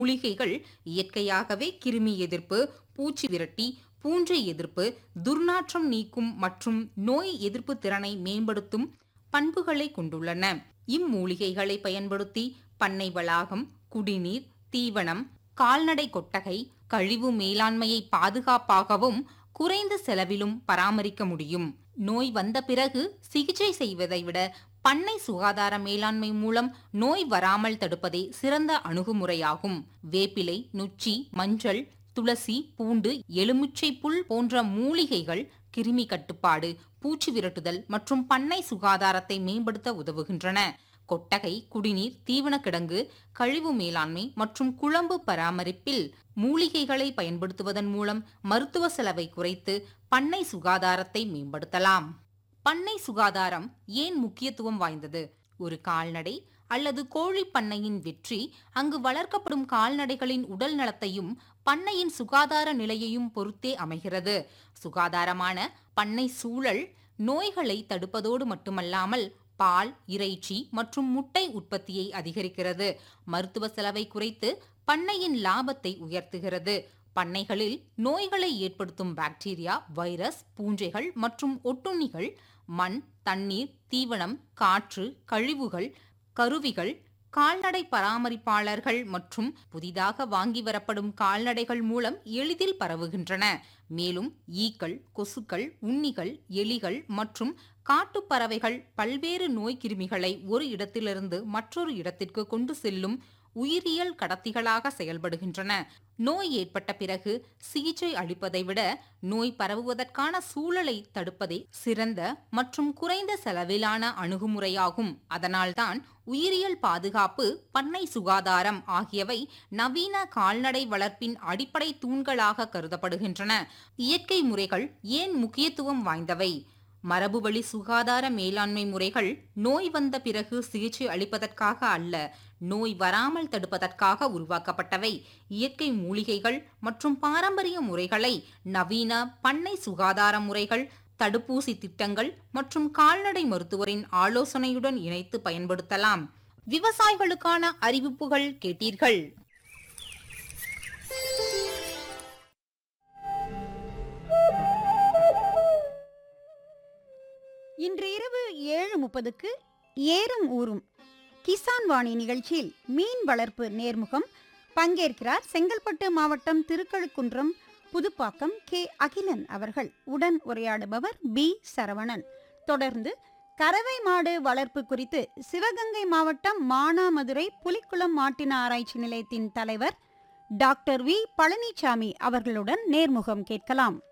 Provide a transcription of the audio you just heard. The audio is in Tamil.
மூலிகைகள் இயற்கையாகவே கிருமி எதிர்ப்பு பூச்சி விரட்டி பூஞ்சை எதிர்ப்பு துர்நாற்றம் நீக்கும் மற்றும் நோய் எதிர்ப்பு திறனை மேம்படுத்தும் பண்புகளை கொண்டுள்ளன இம்மூலிகைகளை பயன்படுத்தி பண்ணை வளாகம் குடிநீர் தீவனம் கால்நடை கொட்டகை கழிவு மேலாண்மையை பாதுகாப்பாகவும் குறைந்த செலவிலும் பராமரிக்க முடியும் நோய் வந்த பிறகு சிகிச்சை செய்வதை விட பண்ணை சுகாதார மேலாண்மை மூலம் நோய் வராமல் தடுப்பதே சிறந்த அணுகுமுறையாகும் வேப்பிலை நொச்சி மஞ்சள் துளசி பூண்டு எலுமிச்சை புல் போன்ற மூலிகைகள் கிருமி கட்டுப்பாடு பூச்சி விரட்டுதல் மற்றும் பண்ணை சுகாதாரத்தை மேம்படுத்த உதவுகின்றன கொட்டகை குடிநீர் தீவனக்கிடங்கு கழிவு மேலாண்மை மற்றும் குழம்பு பராமரிப்பில் மூலிகைகளை பயன்படுத்துவதன் மூலம் மருத்துவ செலவை குறைத்து பண்ணை சுகாதாரத்தை மேம்படுத்தலாம் பண்ணை சுகாதாரம் ஏன் முக்கியத்துவம் வாய்ந்தது ஒரு கால்நடை அல்லது கோழி பண்ணையின் வெற்றி அங்கு வளர்க்கப்படும் கால்நடைகளின் உடல் நலத்தையும் பண்ணையின் சுகாதார நிலையையும் பொறுத்தே அமைகிறது சுகாதாரமான பண்ணை சூழல் நோய்களை தடுப்பதோடு மட்டுமல்லாமல் பால் இறைச்சி மற்றும் முட்டை உற்பத்தியை அதிகரிக்கிறது மருத்துவ செலவை குறைத்து பண்ணையின் லாபத்தை உயர்த்துகிறது பண்ணைகளில் நோய்களை ஏற்படுத்தும் பாக்டீரியா வைரஸ் பூஞ்சைகள் மற்றும் ஒட்டுண்ணிகள் மண் தண்ணீர் தீவனம் காற்று கழிவுகள் கருவிகள் கால்நடை பராமரிப்பாளர்கள் மற்றும் புதிதாக வாங்கி வரப்படும் கால்நடைகள் மூலம் எளிதில் பரவுகின்றன மேலும் ஈக்கள் கொசுக்கள் உண்ணிகள் எலிகள் மற்றும் காட்டுப் பறவைகள் பல்வேறு நோய் கிருமிகளை ஒரு இடத்திலிருந்து மற்றொரு இடத்திற்கு கொண்டு செல்லும் உயிரியல் கடத்திகளாக செயல்படுகின்றன நோய் ஏற்பட்ட பிறகு சிகிச்சை அளிப்பதை விட நோய் பரவுவதற்கான சூழலை தடுப்பதே சிறந்த மற்றும் குறைந்த செலவிலான அணுகுமுறையாகும் அதனால்தான் உயிரியல் பாதுகாப்பு பண்ணை சுகாதாரம் ஆகியவை நவீன கால்நடை வளர்ப்பின் அடிப்படை தூண்களாக கருதப்படுகின்றன இயற்கை முறைகள் ஏன் முக்கியத்துவம் வாய்ந்தவை மரபுவழி சுகாதார மேலாண்மை முறைகள் நோய் வந்த பிறகு சிகிச்சை அளிப்பதற்காக அல்ல நோய் வராமல் தடுப்பதற்காக உருவாக்கப்பட்டவை இயற்கை மூலிகைகள் மற்றும் பாரம்பரிய முறைகளை நவீன பண்ணை சுகாதார முறைகள் தடுப்பூசி திட்டங்கள் மற்றும் கால்நடை மருத்துவரின் ஆலோசனையுடன் இணைத்து பயன்படுத்தலாம் விவசாயிகளுக்கான அறிவிப்புகள் கேட்டீர்கள் இன்று இரவு ஏழு முப்பதுக்கு ஏறும் ஊரும் கிசான் வாணி நிகழ்ச்சியில் மீன் வளர்ப்பு நேர்முகம் பங்கேற்கிறார் செங்கல்பட்டு மாவட்டம் திருக்கழுக்குன்றம் புதுப்பாக்கம் கே அகிலன் அவர்கள் உடன் உரையாடுபவர் பி சரவணன் தொடர்ந்து கறவை மாடு வளர்ப்பு குறித்து சிவகங்கை மாவட்டம் மானாமதுரை புலிக்குளம் மாட்டின ஆராய்ச்சி நிலையத்தின் தலைவர் டாக்டர் வி பழனிசாமி அவர்களுடன் நேர்முகம் கேட்கலாம்